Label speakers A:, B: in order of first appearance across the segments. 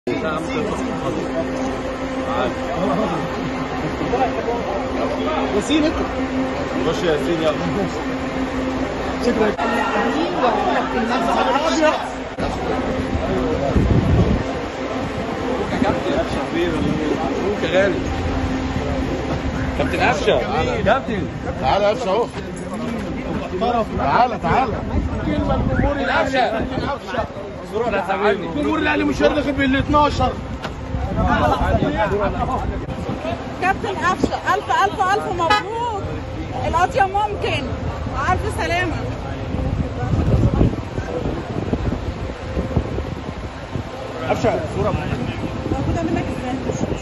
A: ياسين انت
B: خش يا ياسين يلا
A: شكرا
B: مبروك يا غالي كابتن قفشه كابتن
C: تعالى يا اهو تعالى تعالى
A: كلمه لجمهور الاهلي جمهور الاهلي مش هيرغب بال 12
D: كابتن قفشه الف الف الف مبروك القضيه ممكن مع الف سلامه
A: قفشه صوره
D: موجوده منك ازاي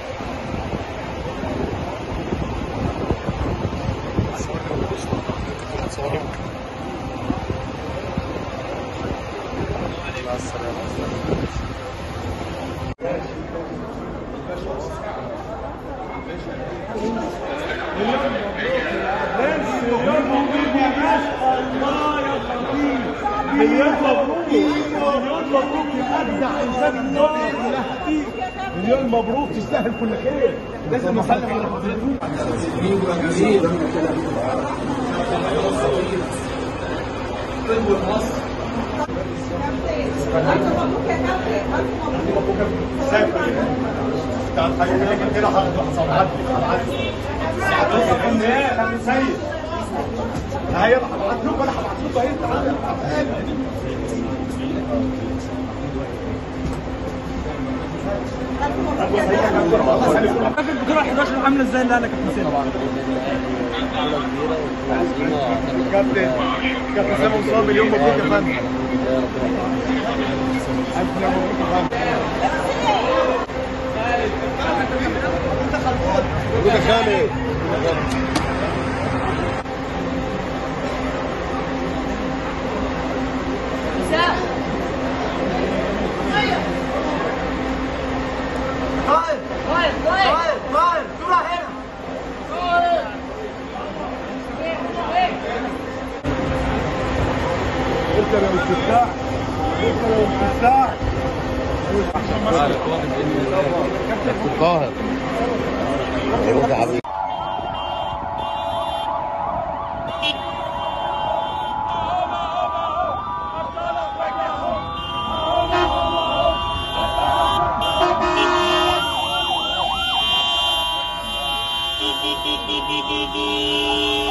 A: مليون مبروك مليون مبروك يا اجدع انسان في الدنيا كلها مليون مبروك تستاهل كل خير لازم نسلم على حضرتك
D: الف مبروك يا كابتن الف مبروك
A: حاجه كده هصعد لك هتوصل النهايه يا سيد هي هبعت لكم انا هبعت لكم اهي تعالى البطوله 11 عامله ازاي لا لا كابتن سيد كابتن كابتن سامي مصاب مليون مبروك يا فندم الف مبروك يا فندم
C: مبروك يا خالد
A: انت لو استفتاح انت لو استفتاح
C: القاهر مبروك يا حبيبي
E: Thank you.